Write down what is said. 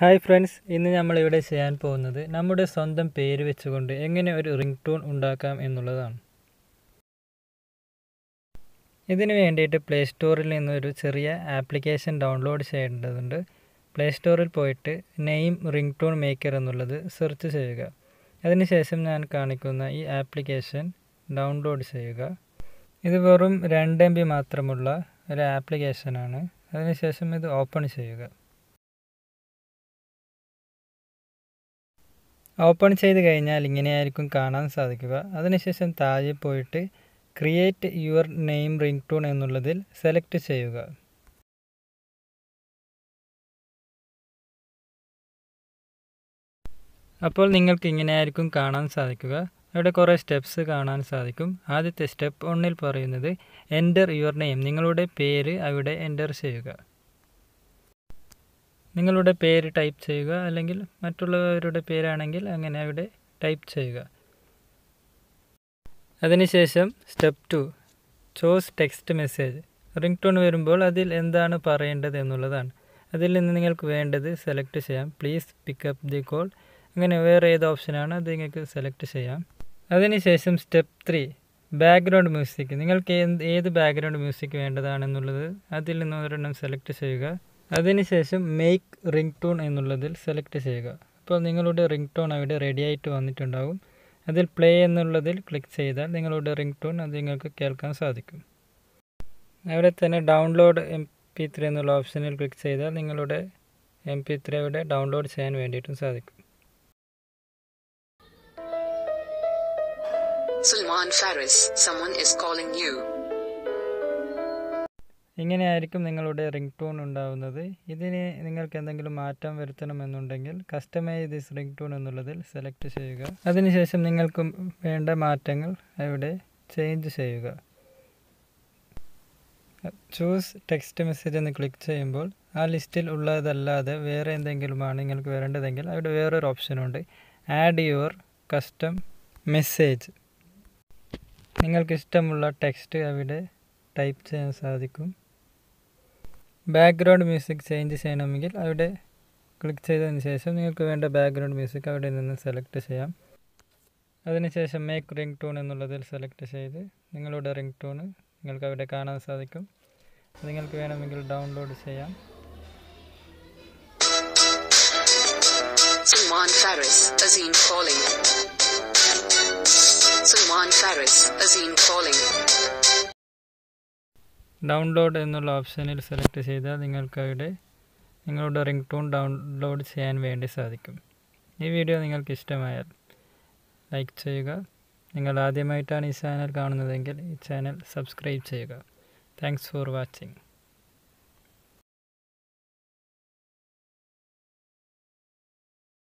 Hi friends ഇന്ന് നമ്മളിവിടെ ചെയ്യാൻ പോകുന്നത് നമ്മുടെ സ്വന്തം പേര് വെച്ചുകൊണ്ട് എങ്ങനെ ഒരു റിംഗ് ടൂൺ ഉണ്ടാക്കാം എന്നുള്ളതാണ് ഇതിന് വേണ്ടിയിട്ട് പ്ലേ സ്റ്റോറിൽ നിന്ന് ഒരു ചെറിയ ആപ്ലിക്കേഷൻ ഡൗൺലോഡ് ചെയ്യേണ്ടതുണ്ട് പ്ലേ സ്റ്റോറിൽ പോയിട്ട് നെയിം റിംഗ് ടൂൺ മേക്കർ എന്നുള്ളത് സെർച്ച് ചെയ്യുക അതിനുശേഷം ഞാൻ കാണിക്കുന്ന ഈ ആപ്ലിക്കേഷൻ ഡൗൺലോഡ് ചെയ്യുക ഇത് വെറും രണ്ട് എം ബി മാത്രമുള്ള ഒരു ആപ്ലിക്കേഷനാണ് അതിനുശേഷം ഇത് ഓപ്പൺ ചെയ്യുക ഓപ്പൺ ചെയ്ത് കഴിഞ്ഞാൽ ഇങ്ങനെയായിരിക്കും കാണാൻ സാധിക്കുക അതിനുശേഷം താഴെ പോയിട്ട് create your name ring tone എന്നുള്ളതിൽ സെലക്ട് ചെയ്യുക അപ്പോൾ നിങ്ങൾക്ക് ഇങ്ങനെയായിരിക്കും കാണാൻ സാധിക്കുക അവിടെ കുറേ സ്റ്റെപ്സ് കാണാൻ സാധിക്കും ആദ്യത്തെ സ്റ്റെപ്പ് ഒന്നിൽ പറയുന്നത് എൻ്റർ യുവർ നെയിം നിങ്ങളുടെ പേര് അവിടെ എൻ്റർ ചെയ്യുക നിങ്ങളുടെ പേര് ടൈപ്പ് ചെയ്യുക അല്ലെങ്കിൽ മറ്റുള്ളവരുടെ പേരാണെങ്കിൽ അങ്ങനെ അവിടെ ടൈപ്പ് ചെയ്യുക അതിനുശേഷം step two choose text message ring tone വരുമ്പോൾ അതിൽ എന്താണ് പറയേണ്ടത് എന്നുള്ളതാണ് അതിൽ നിന്ന് നിങ്ങൾക്ക് വേണ്ടത് സെലക്ട് ചെയ്യാം പ്ലീസ് പിക്കപ്പ് ദി കോൾ അങ്ങനെ വേറെ ഏത് ഓപ്ഷനാണ് അത് നിങ്ങൾക്ക് സെലക്ട് ചെയ്യാം അതിനുശേഷം സ്റ്റെപ്പ് ത്രീ ബാക്ക്ഗ്രൗണ്ട് മ്യൂസിക് നിങ്ങൾക്ക് ഏത് ബാക്ക്ഗ്രൗണ്ട് മ്യൂസിക് വേണ്ടതാണെന്നുള്ളത് അതിൽ നിന്ന് ഒരെണ്ണം സെലക്ട് ചെയ്യുക അതിനുശേഷം മേക്ക് റിംഗ് ടോൺ എന്നുള്ളതിൽ സെലക്ട് ചെയ്യുക അപ്പോൾ നിങ്ങളുടെ റിംഗ് ടോൺ അവിടെ റെഡി ആയിട്ട് വന്നിട്ടുണ്ടാകും അതിൽ പ്ലേ എന്നുള്ളതിൽ ക്ലിക്ക് ചെയ്താൽ നിങ്ങളുടെ റിംഗ് ടോൺ അത് നിങ്ങൾക്ക് കേൾക്കാൻ സാധിക്കും അവിടെ തന്നെ ഡൗൺലോഡ് എം പി ത്രീ എന്നുള്ള ഓപ്ഷനിൽ ക്ലിക്ക് ചെയ്താൽ നിങ്ങളുടെ എം പി ത്രീ അവിടെ ഡൗൺലോഡ് ചെയ്യാൻ വേണ്ടിയിട്ടും സാധിക്കും Salman Faris, someone is calling you. ഇങ്ങനെയായിരിക്കും നിങ്ങളുടെ റിംഗ് ടൂൺ ഉണ്ടാവുന്നത് ഇതിന് നിങ്ങൾക്ക് എന്തെങ്കിലും മാറ്റം വരുത്തണമെന്നുണ്ടെങ്കിൽ കസ്റ്റമൈസ് ദിസ് റിംഗ് ടൂൺ എന്നുള്ളതിൽ സെലക്ട് ചെയ്യുക അതിനുശേഷം നിങ്ങൾക്ക് വേണ്ട മാറ്റങ്ങൾ അവിടെ ചേഞ്ച് ചെയ്യുക ചൂസ് ടെക്സ്റ്റ് മെസ്സേജ് എന്ന് ക്ലിക്ക് ചെയ്യുമ്പോൾ ആ ലിസ്റ്റിൽ ഉള്ളതല്ലാതെ വേറെ എന്തെങ്കിലുമാണ് നിങ്ങൾക്ക് വരേണ്ടതെങ്കിൽ അവിടെ വേറൊരു ഓപ്ഷനുണ്ട് ആഡ് യുവർ കസ്റ്റം മെസ്സേജ് നിങ്ങൾക്ക് ഇഷ്ടമുള്ള ടെക്സ്റ്റ് അവിടെ ടൈപ്പ് ചെയ്യാൻ സാധിക്കും ബാക്ക്ഗ്രൗണ്ട് മ്യൂസിക് ചേഞ്ച് ചെയ്യണമെങ്കിൽ അവിടെ ക്ലിക്ക് ചെയ്തതിന് ശേഷം നിങ്ങൾക്ക് വേണ്ട ബാക്ക്ഗ്രൗണ്ട് മ്യൂസിക് അവിടെ നിന്ന് സെലക്ട് ചെയ്യാം അതിനുശേഷം മേക്ക് റിംഗ് ടൂൺ എന്നുള്ളതിൽ സെലക്ട് ചെയ്ത് നിങ്ങളുടെ റിംഗ് ടൂണ് നിങ്ങൾക്ക് അവിടെ കാണാൻ സാധിക്കും നിങ്ങൾക്ക് വേണമെങ്കിൽ ഡൗൺലോഡ് ചെയ്യാം Salman Faris, Azim calling. Salman Faris, Azim calling. Download എന്നുള്ള ഓപ്ഷനിൽ സെലക്ട് ചെയ്താൽ നിങ്ങൾക്ക് അവിടെ നിങ്ങളുടെ റിംഗ് ടൂൺ ഡൗൺലോഡ് ചെയ്യാൻ വേണ്ടി സാധിക്കും ഈ വീഡിയോ നിങ്ങൾക്ക് ഇഷ്ടമായാൽ ലൈക്ക് ചെയ്യുക നിങ്ങൾ ആദ്യമായിട്ടാണ് ഈ ചാനൽ കാണുന്നതെങ്കിൽ ഈ ചാനൽ സബ്സ്ക്രൈബ് ചെയ്യുക താങ്ക്സ് ഫോർ വാച്ചിങ്